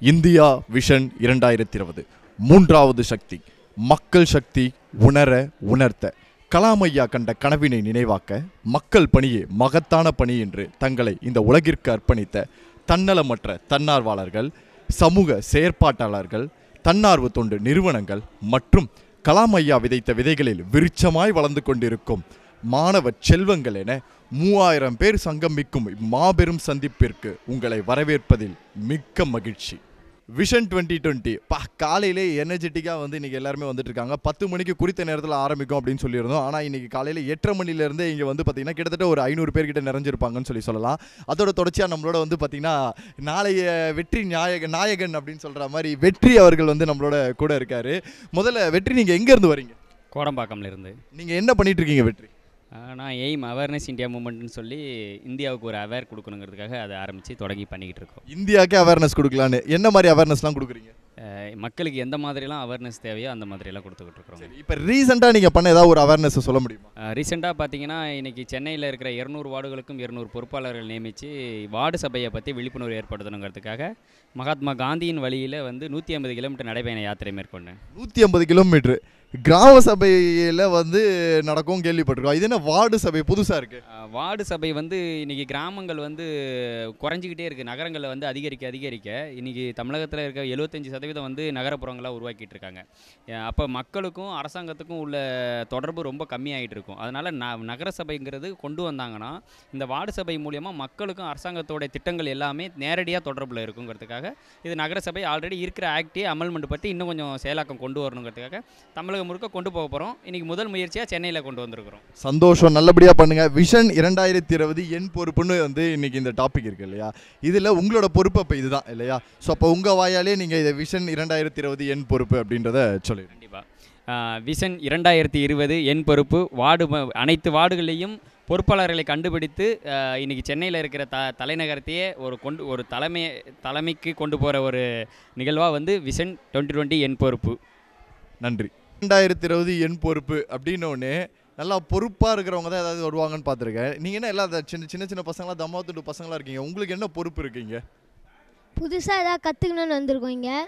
India vision இரண்டாயிரத்தி இருபது மூன்றாவது சக்தி மக்கள் சக்தி உணர உணர்த்த கலாம் ஐயா கண்ட கனவினை நினைவாக்க மக்கள் பணியே மகத்தான பணி என்று தங்களை இந்த உலகிற்கு அர்ப்பணித்த தன்னலமற்ற தன்னார்வலர்கள் சமூக செயற்பாட்டாளர்கள் தன்னார்வ தொண்டு நிறுவனங்கள் மற்றும் கலாம் ஐயா விதைத்த விதைகளில் விருட்சமாய் வளர்ந்து கொண்டிருக்கும் மாணவ செல்வங்கள் என மூவாயிரம் பேர் சங்கமிக்கும் மாபெரும் சந்திப்பிற்கு உங்களை வரவேற்பதில் மிக்க மகிழ்ச்சி விஷன் டுவெண்ட்டி டுவெண்ட்டி பா காலையிலே எனர்ஜெட்டிக்காக வந்து இன்றைக்கி எல்லாருமே வந்துட்டு இருக்காங்க பத்து மணிக்கு குறித்த நேரத்தில் ஆரம்பிக்கும் அப்படின்னு சொல்லியிருந்தோம் ஆனால் இன்றைக்கி காலையில் எட்டரை மணிலேருந்தே இங்கே வந்து பார்த்திங்கன்னா கிட்டத்தட்ட ஒரு ஐநூறு பேர்கிட்ட நிறைஞ்சிருப்பாங்கன்னு சொல்லி சொல்லலாம் அதோட தொடர்ச்சியாக நம்மளோட வந்து பார்த்திங்கன்னா நாளைய வெற்றி நாயகன் நாயகன் அப்படின்னு சொல்கிற மாதிரி வெற்றி அவர்கள் வந்து நம்மளோட கூட இருக்கார் முதல்ல வெற்றி நீங்கள் எங்கேருந்து வரீங்க கோடம்பாக்கம்ல இருந்து நீங்கள் என்ன பண்ணிட்டு இருக்கீங்க வெற்றி ஆஹ் நான் எய்ம் அவேர்னஸ் இந்தியா மூமெண்ட்னு சொல்லி இந்தியாவுக்கு ஒரு அவேர் கொடுக்கணுங்கிறதுக்காக அதை ஆரம்பித்து தொடங்கி பண்ணிக்கிட்டு இருக்கோம் இந்தியாவுக்கே அவேர்னஸ் கொடுக்கலான்னு என்ன மாதிரி அவேர்னஸ்லாம் கொடுக்குறீங்க ஆஹ் மக்களுக்கு எந்த மாதிரிலாம் அவேர்னஸ் தேவையோ அந்த மாதிரிலாம் கொடுத்துக்கிட்டு இருக்கிறோம் இப்போ ரீசெண்டாக நீங்கள் பண்ண ஏதாவது ஒரு அவேர்னஸ் சொல்ல முடியுமா ரீசெண்டாக பார்த்தீங்கன்னா இன்றைக்கி சென்னையில் இருக்கிற இருநூறு வார்டுகளுக்கும் இருநூறு பொறுப்பாளர்கள் நியமித்து வார்டு சபையை பற்றி விழிப்புணர்வு ஏற்படுத்தணுங்கிறதுக்காக மகாத்மா காந்தியின் வழியில் வந்து நூற்றி ஐம்பது கிலோமீட்டர் நடைபயண யாத்திரை மேற்கொண்டேன் நூற்றி ஐம்பது கிலோமீட்ரு கிராம சபையில் வந்து நடக்கும் கேள்விப்பட்டிருக்கோம் இது என்ன வார்டு சபை புதுசாக இருக்கு ஆஹ் வார்டு சபை வந்து இன்றைக்கி கிராமங்கள் வந்து குறைஞ்சிக்கிட்டே இருக்குது நகரங்களில் வந்து அதிகரிக்க அதிகரிக்க இன்றைக்கி தமிழகத்தில் இருக்க எழுபத்தஞ்சி சதவீதம் வந்து நகரப்புறங்களாக உருவாக்கிட்டு இருக்காங்க அப்போ மக்களுக்கும் அரசாங்கத்துக்கும் உள்ள தொடர்பு ரொம்ப கம்மியாகிட்டு இருக்கும் அதனால் ந நகர சபைங்கிறது கொண்டு வந்தாங்கன்னா இந்த வார்டு சபை மூலியமாக மக்களுக்கும் அரசாங்கத்தோட திட்டங்கள் எல்லாமே நேரடியாக தொடர்பில் இருக்குங்கிறதுக்காக இது நகர சபை ஆல்ரெடி இருக்கிற ஆக்டே அமல்மெண்ட் பற்றி இன்னும் கொஞ்சம் செயலாக்கம் கொண்டு வரணுங்கிறதுக்காக தமிழகம் முழுக்க கொண்டு போக போகிறோம் இன்றைக்கி முதல் முயற்சியாக சென்னையில் கொண்டு வந்திருக்கிறோம் சந்தோஷம் நல்லபடியாக பண்ணுங்க விஷன் இரண்டாயிரத்தி இருபது என் பொறுப்புன்னு வந்து இன்னைக்கு இந்த டாபிக் இருக்கு இல்லையா இதில் உங்களோட பொறுப்பு அப்போ இதுதான் இல்லையா ஸோ அப்போ உங்கள் வாயாலே நீங்கள் இதை விஷன் இரண்டாயிரத்தி இருபது என் பொறுப்பு அப்படின்றத சொல்லிடுங்க கண்டிப்பாக விஷன் இரண்டாயிரத்தி இருபது என் பொறுப்பு வார்டு ம- அனைத்து வார்டுகளையும் பொறுப்பாளர்களை கண்டுபிடித்து ஆஹ், இன்னைக்கு சென்னையில் இருக்கிற த தலைநகரத்தையே ஒரு கொண்டு ஒரு தலைமை தலைமைக்கு கொண்டு போகிற ஒரு நிகழ்வாக வந்து விஷன் டுவெண்ட்டி டுவெண்ட்டி என் பொறுப்பு நன்றி ரெண்டாயிரத்தி இருபது என் பொறுப்பு அப்படின்னோடனே நல்லா பொறுப்பாக இருக்கிறவங்க தான் ஏதாவது வருவாங்கன்னு பார்த்துருக்கேன் நீங்கள் என்ன எல்லாம் சின்ன சின்ன சின்ன பசங்களா தம்மாத்துண்டு பசங்களா இருக்கீங்க உங்களுக்கு என்ன பொறுப்பு இருக்கீங்க புதுசாக ஏதாவது கற்றுக்கணுன்னு வந்திருக்கோம் இங்கே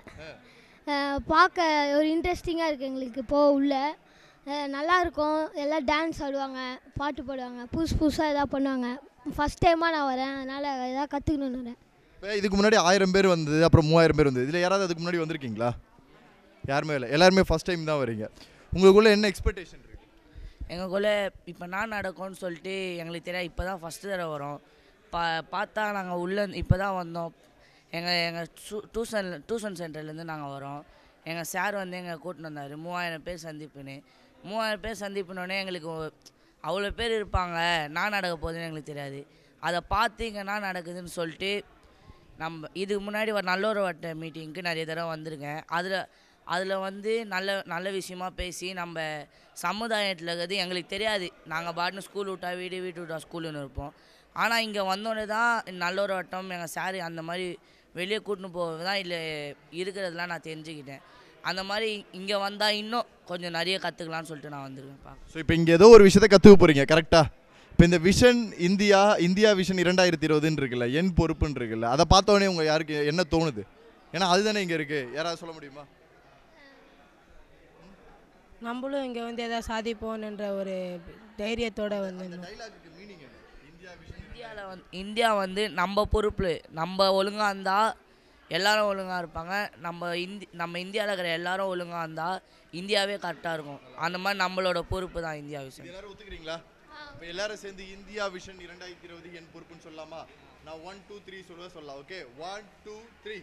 பார்க்க ஒரு இன்ட்ரெஸ்டிங்காக இருக்குது எங்களுக்கு போக உள்ள அஹ் நல்லா இருக்கும் எல்லாம் டான்ஸ் ஆடுவாங்க பாட்டு பாடுவாங்க புதுசு புதுசாக எதாவது பண்ணுவாங்க ஃபஸ்ட் டைமாக நான் வரேன் அதனால் எதாவது கற்றுக்கணுன்னு வரேன் இப்போ இதுக்கு முன்னாடி ஆயிரம் பேர் வந்தது அப்புறம் மூவாயிரம் பேர் வந்தது இதில் யாராவது அதுக்கு முன்னாடி வந்திருக்கீங்களா யாருமே இல்லை எல்லாருமே ஃபஸ்ட் டைம் தான் வரீங்க உங்களுக்குள்ள என்ன எக்ஸ்பெக்டேஷன் இருக்கு எங்களுக்குள்ளே இப்போ நான் நடக்கும்னு சொல்லிட்டு எங்களுக்கு தெரியாது இப்போ தான் ஃபஸ்ட்டு தடவை வரோம் பா பார்த்தா நாங்கள் உள்ளே இப்போ தான் வந்தோம் எங்கள் எங்கள் டியூஷன் டியூஷன் சென்டர்லேருந்து நாங்கள் வரோம் எங்கள் சார் வந்து எங்களை கூட்டின்னு வந்தார் மூவாயிரம் பேர் சந்திப்புன்னு மூவாயிரம் பேர் சந்திப்புனோடனே எங்களுக்கு அவ்வளோ பேர் இருப்பாங்க நான் நடக்க போகுதுன்னு எங்களுக்கு தெரியாது அதை பார்த்து இங்கே நான் நடக்குதுன்னு சொல்லிட்டு நம்ம இதுக்கு முன்னாடி ஒரு நல்ல ஒரு வட்ட மீட்டிங்க்கு நிறைய தடவை வந்திருக்கேன் அதில் அதில் வந்து நல்ல நல்ல விஷயமா பேசி நம்ம சமுதாயத்தில் இருக்கிறது எங்களுக்கு தெரியாது நாங்கள் பாட்டுன்னு ஸ்கூல் விட்டா வீடு வீட்டு விட்டா ஸ்கூலுன்னு இருப்போம் ஆனால் இங்கே வந்தோடனே தான் நல்ல ஒரு வட்டம் எங்கள் சார் அந்த மாதிரி வெளியே கூட்டின்னு போக தான் இல்லை இருக்கிறதெல்லாம் நான் தெரிஞ்சுக்கிட்டேன் அந்த மாதிரி இங்கே வந்தால் இன்னும் கொஞ்சம் நிறைய கற்றுக்கலாம்னு சொல்லிட்டு நான் வந்திருக்கேன் பார்க்க ஸோ இப்போ இங்கே ஏதோ ஒரு விஷயத்தை கற்றுக்க போகிறீங்க கரெக்டாக இப்போ இந்த விஷன் இந்தியா இந்தியா விஷன் இரண்டாயிரத்தி இருபதுன்னு இருக்குல்ல என் பொறுப்புன்னு இருக்குல்ல அதை பார்த்தோன்னே உங்கள் யாருக்கு என்ன தோணுது ஏன்னா அதுதானே இங்கே இருக்குது யாராவது சொல்ல முடியுமா நம்மளும் இங்கே வந்து எதாவது சாதிப்போம்ன்ற ஒரு தைரியத்தோட வந்து இந்தியாவில் வந்து இந்தியா வந்து நம்ம பொறுப்பு நம்ம ஒழுங்காக இருந்தால் எல்லாரும் ஒழுங்காக இருப்பாங்க நம்ம இந்தி நம்ம இந்தியாவில் இருக்கிற எல்லாரும் ஒழுங்காக இருந்தால் இந்தியாவே கரெக்டாக இருக்கும் அந்த மாதிரி நம்மளோட பொறுப்பு தான் இந்தியா விஷயம் எல்லாரும் ஒத்துக்கிறீங்களா இப்போ எல்லாரும் சேர்ந்து இந்தியா விஷன் இரண்டாயிரத்தி இருபது என் பொறுப்புன்னு சொல்லலாமா நான் ஒன் டூ த்ரீ சொல்லுவேன் சொல்லலாம் okay one two three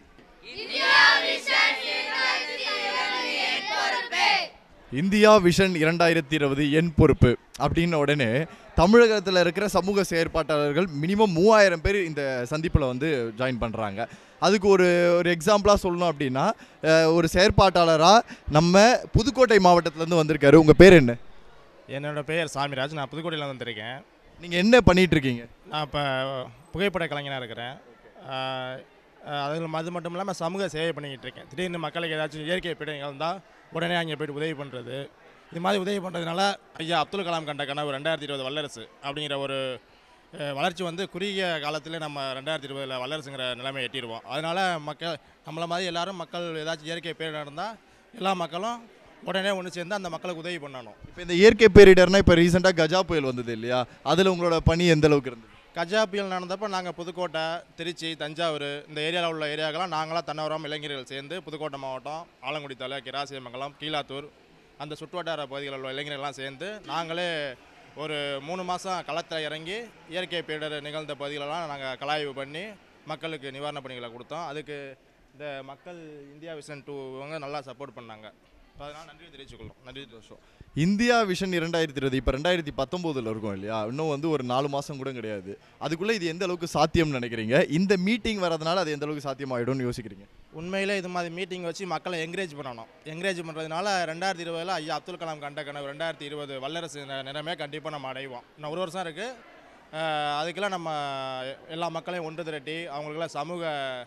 India vision இரண்டாயிரத்தி இருபது என் பொறுப்பு அப்படின்ன உடனே தமிழகத்தில் இருக்கிற சமூக செயற்பாட்டாளர்கள் மினிமம் மூவாயிரம் பேர் இந்த சந்திப்பில் வந்து ஜாயின் பண்ணுறாங்க அதுக்கு ஒரு ஒரு எக்ஸாம்பிளாக சொல்லணும் அப்படின்னா அஹ், ஒரு செயற்பாட்டாளராக நம்ம புதுக்கோட்டை மாவட்டத்துலேருந்து வந்திருக்காரு உங்கள் பேர் என்ன என்னோட பெயர் சாமிராஜ் நான் புதுக்கோட்டையில் வந்திருக்கேன் நீங்கள் என்ன பண்ணிட்டு இருக்கீங்க நான் இப்போ புகைப்பட கலைஞனாக இருக்கிறேன் அதில் அது மட்டும் இல்லாமல் சமூக சேவை பண்ணிக்கிட்டு இருக்கேன் திடீர்னு மக்களுக்கு ஏதாச்சும் இயற்கை பிழைகள் இருந்தால் உடனே அங்கே போயிட்டு உதவி பண்ணுறது இது மாதிரி உதவி பண்ணுறதுனால ஐயா அப்துல் கலாம் கண்ட கனவு ரெண்டாயிரத்தி இருபது வல்லரசு அப்படிங்கிற ஒரு அஹ், வளர்ச்சி வந்து குறுகிய காலத்தில் நம்ம ரெண்டாயிரத்தி இருபதில் வல்லரசுங்கிற நிலைமை எட்டிடுவோம் அதனால் மக்கள் நம்மளை மாதிரி எல்லாரும் மக்கள் ஏதாச்சும் இயற்கை பேர் நடந்தால் எல்லா மக்களும் உடனே ஒன்று சேர்ந்து அந்த மக்களுக்கு உதவி பண்ணணும் இப்போ இந்த இயற்கை பேரிடர்னா இப்போ ரீசெண்டாக கஜா புயல் வந்தது இல்லையா அதில் உங்களோட பணி எந்த அளவுக்கு இருந்தது கஜா புயல் நடந்தப்போ நாங்கள் புதுக்கோட்டை திருச்சி தஞ்சாவூர் இந்த ஏரியாவில் உள்ள ஏரியாக்கெல்லாம் நாங்களாம் தன்னவரம் இளைஞர்கள் சேர்ந்து புதுக்கோட்டை மாவட்டம் ஆலங்குடி தலை கிராசியமங்கலம் கீழாத்தூர் அந்த சுற்றுவட்டார பகுதிகளில் உள்ள இளைஞர்கள்லாம் சேர்ந்து நாங்களே ஒரு மூணு மாதம் களத்தில் இறங்கி இயற்கை பேரிடர் நிகழ்ந்த பகுதிகளெல்லாம் நாங்கள் கலாய்வு பண்ணி மக்களுக்கு நிவாரணப் பணிகளை கொடுத்தோம் அதுக்கு இந்த மக்கள் இந்தியா விஷன் டூ இவங்க நல்லா சப்போர்ட் பண்ணாங்க அதனால் நன்றி தெரிவிச்சுக்கொள்ளும் நன்றி தோஷம் இந்தியா விஷன் இரண்டாயிரத்தி இருபது இப்போ ரெண்டாயிரத்தி பத்தொம்போதில் இருக்கும் இல்லையா இன்னும் வந்து ஒரு நாலு மாதம் கூட கிடையாது அதுக்குள்ளே இது எந்த அளவுக்கு சாத்தியம்னு நினைக்கிறீங்க இந்த மீட்டிங் வரதுனால அது எந்த அளவுக்கு சாத்தியமாயிடும்னு யோசிக்கிறீங்க உண்மையிலே இது மாதிரி மீட்டிங் வச்சு மக்களை என்கரேஜ் பண்ணணும் என்கரேஜ் பண்ணுறதுனால ரெண்டாயிரத்தி இருபதில் ஐயா அப்துல் கலாம் கண்ட கனவு ரெண்டாயிரத்தி இருபது வல்லரசு நி- நிலைமை கண்டிப்பாக நம்ம அடைவோம் இன்னும் ஒரு வருஷம் இருக்குது அதுக்கெல்லாம் நம்ம எல்லா மக்களையும் ஒன்று திரட்டி அவங்களுக்கெல்லாம் சமூக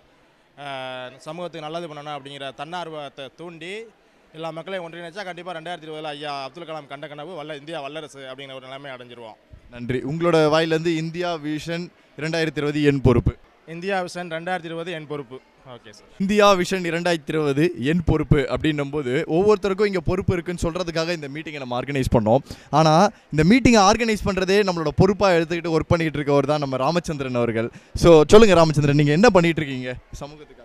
அஹ், சமூகத்துக்கு நல்லது பண்ணணும் அப்படிங்கிற தன்னார்வத்தை தூண்டி எல்லா மக்களையும் ஒன்றிணைச்சா கண்டிப்பாக ரெண்டாயிரத்தி இருபதில் ஐயா அப்துல் கலாம் கண்ட கனவு வல்ல இந்தியா வல்லரசு அப்படிங்கிற ஒரு நிலைமை அடைஞ்சிருவோம் நன்றி உங்களோட வாயிலேருந்து இந்தியா விஷன் இரண்டாயிரத்தி இருபது என் பொறுப்பு இந்தியா விஷன் ரெண்டாயிரத்தி இருபது என் பொறுப்பு ஓகே சார் இந்தியா விஷன் இரண்டாயிரத்தி இருபது என் பொறுப்பு அப்படின்னும் போது ஒவ்வொருத்தருக்கும் இங்கே பொறுப்பு இருக்குன்னு சொல்கிறதுக்காக இந்த மீட்டிங்கை நம்ம ஆர்கனைஸ் பண்ணோம் ஆனால் இந்த மீட்டிங்கை ஆர்கனைஸ் பண்ணுறதே நம்மளோட பொறுப்பாக எடுத்துக்கிட்டு ஒர்க் பண்ணிக்கிட்டு இருக்கவர் தான் நம்ம ராமச்சந்திரன் அவர்கள் ஸோ சொல்லுங்கள் ராமச்சந்திரன் நீங்கள் என்ன பண்ணிட்டு இருக்கீங்க சமூகத்துக்காக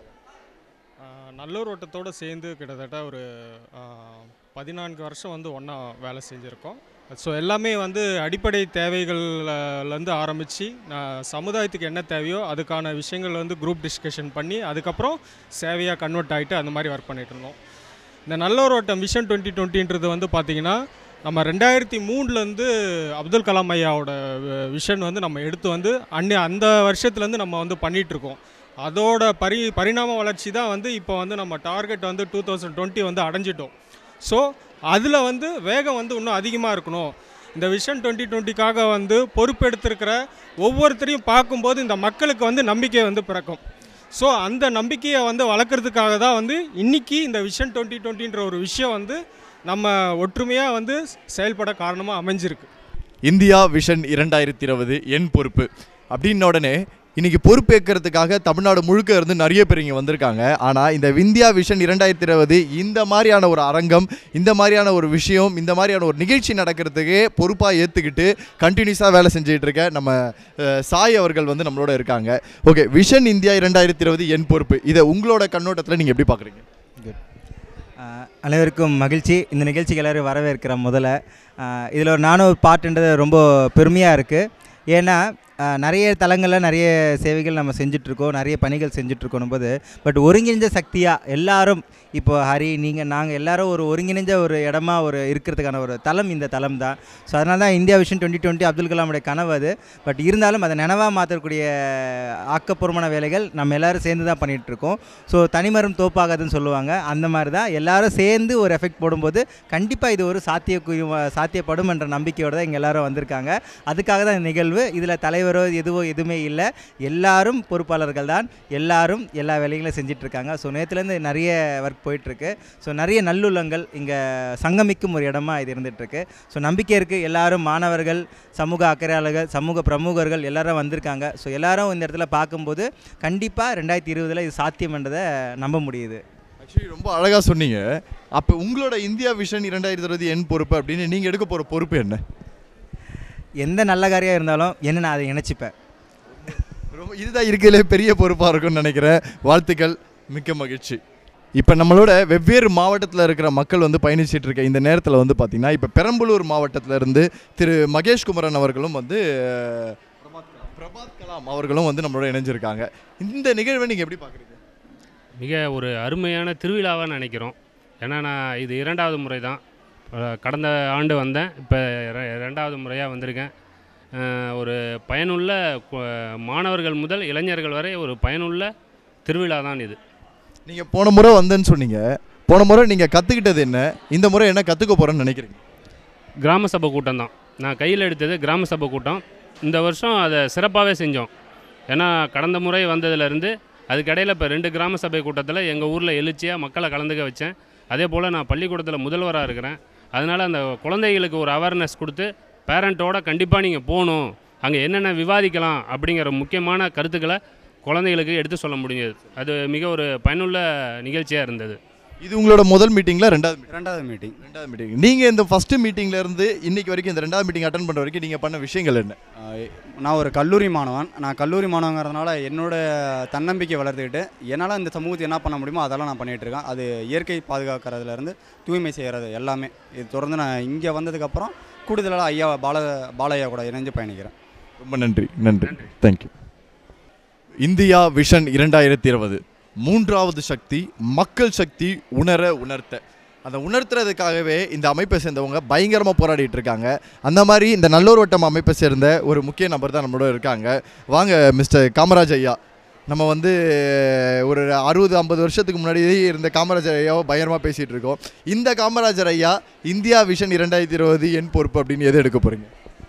ஆஹ் நல்லூர் வட்டத்தோடு சேர்ந்து கிட்டத்தட்ட ஒரு ஆஹ், பதினான்கு வருஷம் வந்து ஒன்றா வேலை செஞ்சுருக்கோம் ஸோ எல்லாமே வந்து அடிப்படை தேவைகள்லேருந்து ஆரம்பித்து சமுதாயத்துக்கு என்ன தேவையோ அதுக்கான விஷயங்கள் வந்து குரூப் டிஸ்கஷன் பண்ணி அதுக்கப்புறம் சேவையாக கன்வெர்ட் ஆகிட்டு அந்த மாதிரி ஒர்க் பண்ணிட்டு இருந்தோம் இந்த நல்லூர் வட்டம் விஷன் டுவெண்ட்டி டுவெண்ட்டின்றது வந்து பார்த்திங்கன்னா நம்ம ரெண்டாயிரத்தி மூணுலேருந்து அப்துல் கலாம் ஐயாவோட விஷன் வந்து நம்ம எடுத்து வந்து அன்னி அந்த வருஷத்துலேருந்து நம்ம வந்து பண்ணிகிட்ருக்கோம் அதோட பரி பரிணாம வளர்ச்சி தான் வந்து இப்போ வந்து நம்ம டார்கெட் வந்து டூ தௌசண்ட் டுவெண்ட்டி வந்து அடைஞ்சிட்டோம் ஸோ அதில் வந்து வேகம் வந்து இன்னும் அதிகமாக இருக்கணும் இந்த விஷன் டுவெண்ட்டி டுவெண்ட்டிக்காக வந்து பொறுப்பெடுத்திருக்கிற ஒவ்வொருத்தரையும் பார்க்கும்போது இந்த மக்களுக்கு வந்து நம்பிக்கை வந்து பிறக்கும் ஸோ அந்த நம்பிக்கையை வந்து வளர்க்குறதுக்காக தான் வந்து இன்றைக்கி இந்த விஷன் டுவெண்ட்டி டுவெண்ட்டின்ற ஒரு விஷயம் வந்து நம்ம ஒற்றுமையாக வந்து செயல்பட காரணமாக அமைஞ்சிருக்கு இந்தியா விஷன் இரண்டாயிரத்தி இருபது என் பொறுப்பு அப்படின்ன உடனே இன்னைக்கு பொறுப்பேற்கிறதுக்காக தமிழ்நாடு முழுக்க இருந்து நிறைய பேர் இங்கே வந்திருக்காங்க ஆனால் இந்த இந்தியா விஷன் இரண்டாயிரத்தி இருபது இந்த மாதிரியான ஒரு அரங்கம் இந்த மாதிரியான ஒரு விஷயம் இந்த மாதிரியான ஒரு நிகழ்ச்சி நடக்கிறதுக்கே பொறுப்பாக ஏற்றுக்கிட்டு கண்டினியூஸாக வேலை செஞ்சுட்டு இருக்க நம்ம அஹ், சாய் அவர்கள் வந்து நம்மளோட இருக்காங்க ஓகே விஷன் இந்தியா இரண்டாயிரத்தி இருபது என் பொறுப்பு இதை உங்களோட கண்ணோட்டத்தில் நீங்கள் எப்படி பார்க்குறீங்க ஆஹ் அனைவருக்கும் மகிழ்ச்சி இந்த நிகழ்ச்சிக்கு எல்லோரும் வரவேற்கிறேன் முதல்ல இதில் ஒரு நானும் ஒரு பாட்டுன்றது ரொம்ப பெருமையாக இருக்குது ஏன்னா ஆஹ் நிறைய தளங்களில் நிறைய சேவைகள் நம்ம செஞ்சிட்ருக்கோம் நிறைய பணிகள் செஞ்சிட்ருக்கோம் போது பட் ஒருங்கிணைஞ்ச சக்தியாக எல்லாரும் இப்போ ஹரி நீங்கள் நாங்கள் எல்லாரும் ஒரு ஒருங்கிணைஞ்ச ஒரு இடமா ஒரு இருக்கிறதுக்கான ஒரு தளம் இந்த தளம் தான் ஸோ அதனால தான் India vision twenty twenty Abdul கலாமுடைய கனவு அது பட் இருந்தாலும் அதை நினைவாக மாற்றக்கூடிய ஆக்கப்பூர்வமான வேலைகள் நம்ம எல்லாரும் சேர்ந்து தான் பண்ணிகிட்ருக்கோம் ஸோ தனிமரம் தோப்பாகாதுன்னு சொல்லுவாங்க அந்த மாதிரி தான் எல்லாரும் சேர்ந்து ஒரு எஃபெக்ட் போடும்போது கண்டிப்பாக இது ஒரு சாத்திய சாத்தியப்படும் என்ற நம்பிக்கையோடு தான் இங்கே எல்லாரும் வந்திருக்காங்க அதுக்காக தான் இந்த நிகழ்வு இதில் தலைவரோ எதுவோ எதுவுமே இல்லை எல்லாரும் பொறுப்பாளர்கள் தான் எல்லாரும் எல்லா வேலைகளும் செஞ்சுட்டு இருக்காங்க ஸோ நேற்றுலேருந்து நிறைய ஒர்க் போயிட்டுருக்கு ஸோ நிறைய நல்லுள்ளங்கள் இங்கே சங்கமிக்கும் ஒரு இடமா இது இருந்துகிட்ருக்கு ஸோ நம்பிக்கை இருக்குது எல்லாரும் மாணவர்கள் சமூக அக்கறையாளர்கள் சமூக பிரமுகர்கள் எல்லாரும் வந்திருக்காங்க ஸோ எல்லாரும் இந்த இடத்துல பார்க்கும்போது கண்டிப்பாக ரெண்டாயிரத்தி இருபதில் இது சாத்தியம்ன்றதை நம்ப முடியுது ஆக்சுவலி ரொம்ப அழகாக சொன்னீங்க அப்போ உங்களோட இந்தியா விஷன் இரண்டாயிரத்தி இருபது என் பொறுப்பு அப்படின்னு நீங்கள் எடுக்க போகிற பொறுப்பு என்ன எந்த நல்ல காரியம் இருந்தாலும் என்ன நான் அதை இணைச்சிப்பேன் ரொம்ப இதுதான் இருக்கிறதுலே பெரிய பொறுப்பாக இருக்கும்னு நினைக்கிறேன் வாழ்த்துக்கள் மிக்க மகிழ்ச்சி இப்போ நம்மளோட வெவ்வேறு மாவட்டத்தில் இருக்கிற மக்கள் வந்து பயணிச்சிட்டு இருக்க இந்த நேரத்தில் வந்து பார்த்திங்கன்னா இப்போ பெரம்பலூர் மாவட்டத்துல இருந்து திரு மகேஷ் குமரன் அவர்களும் வந்து அஹ், பிரபாத் கலாம் அவர்களும் வந்து நம்மளோட இணைஞ்சிருக்காங்க இந்த நிகழ்வை நீங்கள் எப்படி பார்க்குறீங்க மிக ஒரு அருமையான திருவிழாவாக நினைக்கிறோம் ஏன்னா நான் இது இரண்டாவது முறை தான் அஹ் கடந்த ஆண்டு வந்தேன் இப்போ ரெண்டாவது முறையாக வந்திருக்கேன் அஹ் ஒரு பயனுள்ள கு- மாணவர்கள் முதல் இளைஞர்கள் வரை ஒரு பயனுள்ள திருவிழா தான் இது நீங்கள் போன முறை வந்தேன்னு சொன்னீங்க போன முறை நீங்கள் கற்றுக்கிட்டது என்ன இந்த முறை என்ன கற்றுக்க போகிறேன்னு நினைக்கிறீங்க கிராம சபை கூட்டம் தான் நான் கையில் எடுத்தது கிராம சபை கூட்டம் இந்த வருஷம் அதை சிறப்பாகவே செஞ்சோம் ஏன்னா கடந்த முறை வந்ததுலேருந்து அதுக்கிடையில் இப்போ ரெண்டு கிராம சபை கூட்டத்தில் எங்கள் ஊரில் எழுச்சியாக மக்களை கலந்துக்க வச்சேன் அதே போல் நான் பள்ளிக்கூடத்தில் முதல்வராக இருக்கிறேன் அதனால் அந்த குழந்தைகளுக்கு ஒரு அவேர்னஸ் கொடுத்து பேரண்ட்டோட கண்டிப்பாக நீங்கள் போகணும் அங்கே என்னென்ன விவாதிக்கலாம் அப்படிங்கிற முக்கியமான கருத்துக்களை குழந்தைகளுக்கு எடுத்து சொல்ல முடிஞ்சது அது மிக ஒரு பயனுள்ள நிகழ்ச்சியாக இருந்தது இது உங்களோட முதல் மீட்டிங்ல ரெண்டாவது meeting? ரெண்டாவது மீட்டிங் ரெண்டாவது மீட்டிங் நீங்க இந்த ஃபர்ஸ்ட் மீட்டிங்ல இருந்து இன்னைக்கு வரைக்கும் இந்த ரெண்டாவது மீட்டிங் அட்டன் பண்ற வரைக்கும் நீங்க பண்ண விஷயங்கள் என்ன நான் ஒரு கல்லூரி மாணவன் நான் கல்லூரி மாணவங்கிறதுனால என்னோட தன்னம்பிக்கை வளர்த்துக்கிட்டு என்னால் இந்த சமூகத்துக்கு என்ன பண்ண முடியுமோ அதெல்லாம் நான் பண்ணிகிட்டு இருக்கேன் அது இயற்கை பாதுகாக்கிறதுலேருந்து தூய்மை செய்கிறது எல்லாமே இது தொடர்ந்து நான் இங்கே வந்ததுக்கப்புறம் கூடுதலாக ஐயா பால பாலையா கூட இணைஞ்சு பயணிக்கிறேன் ரொம்ப நன்றி நன்றி தேங்க்யூ இந்தியா விஷன் இரண்டாயிரத்தி இருபது மூன்றாவது சக்தி மக்கள் சக்தி உணர உணர்த்த அந்த உணர்த்துறதுக்காகவே இந்த அமைப்பை சேர்ந்தவங்க பயங்கரமாக போராடிட்டு இருக்காங்க அந்த மாதிரி இந்த நல்லூர் வட்டம் அமைப்பை சேர்ந்த ஒரு முக்கிய நபர் தான் நம்மளோட இருக்காங்க வாங்க மிஸ்டர் காமராஜ் ஐயா நம்ம வந்து ஒரு அறுபது ஐம்பது வருஷத்துக்கு முன்னாடி இருந்த காமராஜர் ஐயாவை பயங்கரமாக பேசிகிட்டு இருக்கோம் இந்த காமராஜர் ஐயா இந்தியா விஷன் இரண்டாயிரத்தி இருபது என் பொறுப்பு அப்படின்னு எது எடுக்க போகிறீங்க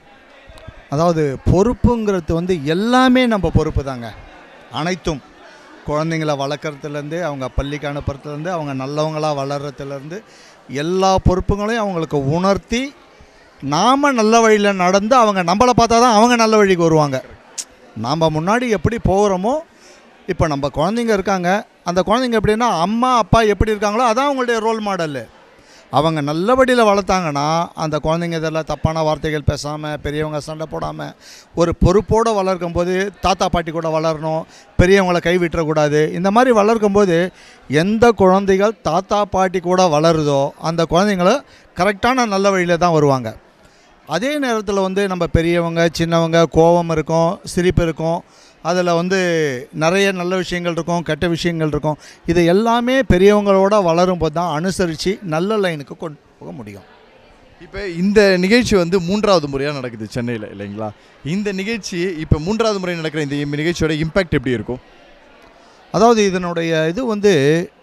அதாவது பொறுப்புங்கிறது வந்து எல்லாமே நம்ம பொறுப்பு தாங்க அனைத்தும் குழந்தைங்கள வளர்க்குறதுலேருந்து அவங்க பள்ளிக்கு அனுப்புறதுலேருந்து அவங்க நல்லவங்களாக வளர்கிறதுலேருந்து எல்லா பொறுப்புகளையும் அவங்களுக்கு உணர்த்தி நாம் நல்ல வழியில் நடந்து அவங்க நம்மளை பார்த்தா தான் அவங்க நல்ல வழிக்கு வருவாங்க நாம் முன்னாடி எப்படி போகிறோமோ இப்போ நம்ம குழந்தைங்க இருக்காங்க அந்த குழந்தைங்க எப்படின்னா அம்மா அப்பா எப்படி இருக்காங்களோ அதான் அவங்களுடைய ரோல் மாடலு அவங்க நல்லபடியில் வளர்த்தாங்கன்னா அந்த குழந்தைங்க இதெல்லாம் தப்பான வார்த்தைகள் பேசாமல் பெரியவங்க சண்டை போடாமல் ஒரு பொறுப்போடு வளர்க்கும் போது தாத்தா பாட்டி கூட வளரணும் பெரியவங்கள கை விட்டுறக்கூடாது இந்த மாதிரி வளர்க்கும் போது எந்த குழந்தைகள் தாத்தா பாட்டி கூட வளருதோ அந்த குழந்தைங்கள கரெக்டான நல்ல வழியில் தான் வருவாங்க அதே நேரத்தில் வந்து நம்ம பெரியவங்க சின்னவங்க கோபம் இருக்கும் சிரிப்பு இருக்கும் அதில் வந்து நிறைய நல்ல விஷயங்கள் இருக்கும் கெட்ட விஷயங்கள் இருக்கும் இது எல்லாமே பெரியவங்களோட வளரும்போது தான் அனுசரித்து நல்ல லைனுக்கு கொண்டு போக முடியும் இப்போ இந்த நிகழ்ச்சி வந்து மூன்றாவது முறையாக நடக்குது சென்னையில் இல்லைங்களா இந்த நிகழ்ச்சி இப்போ மூன்றாவது முறை நடக்கிற இந்த நிகழ்ச்சியோட இம்பேக்ட் எப்படி இருக்கும் அதாவது இதனுடைய இது வந்து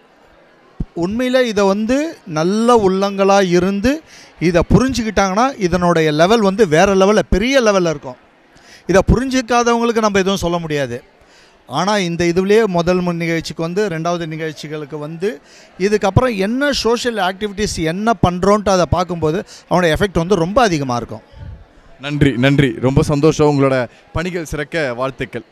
உண்மையில் இதை வந்து நல்ல உள்ளங்களாக இருந்து இதை புரிஞ்சுக்கிட்டாங்கன்னா இதனுடைய லெவல் வந்து வேறு லெவலில் பெரிய லெவலில் இருக்கும் இதை புரிஞ்சிக்காதவங்களுக்கு நம்ம எதுவும் சொல்ல முடியாது ஆனால் இந்த இதுலேயே முதல் முன் நிகழ்ச்சிக்கு வந்து ரெண்டாவது நிகழ்ச்சிகளுக்கு வந்து இதுக்கப்புறம் என்ன சோஷியல் ஆக்டிவிட்டீஸ் என்ன பண்ணுறோன்ட்டு அதை பார்க்கும்போது அவனோட எஃபெக்ட் வந்து ரொம்ப அதிகமாக இருக்கும் நன்றி நன்றி ரொம்ப சந்தோஷம் உங்களோட பணிகள் சிறக்க வாழ்த்துக்கள்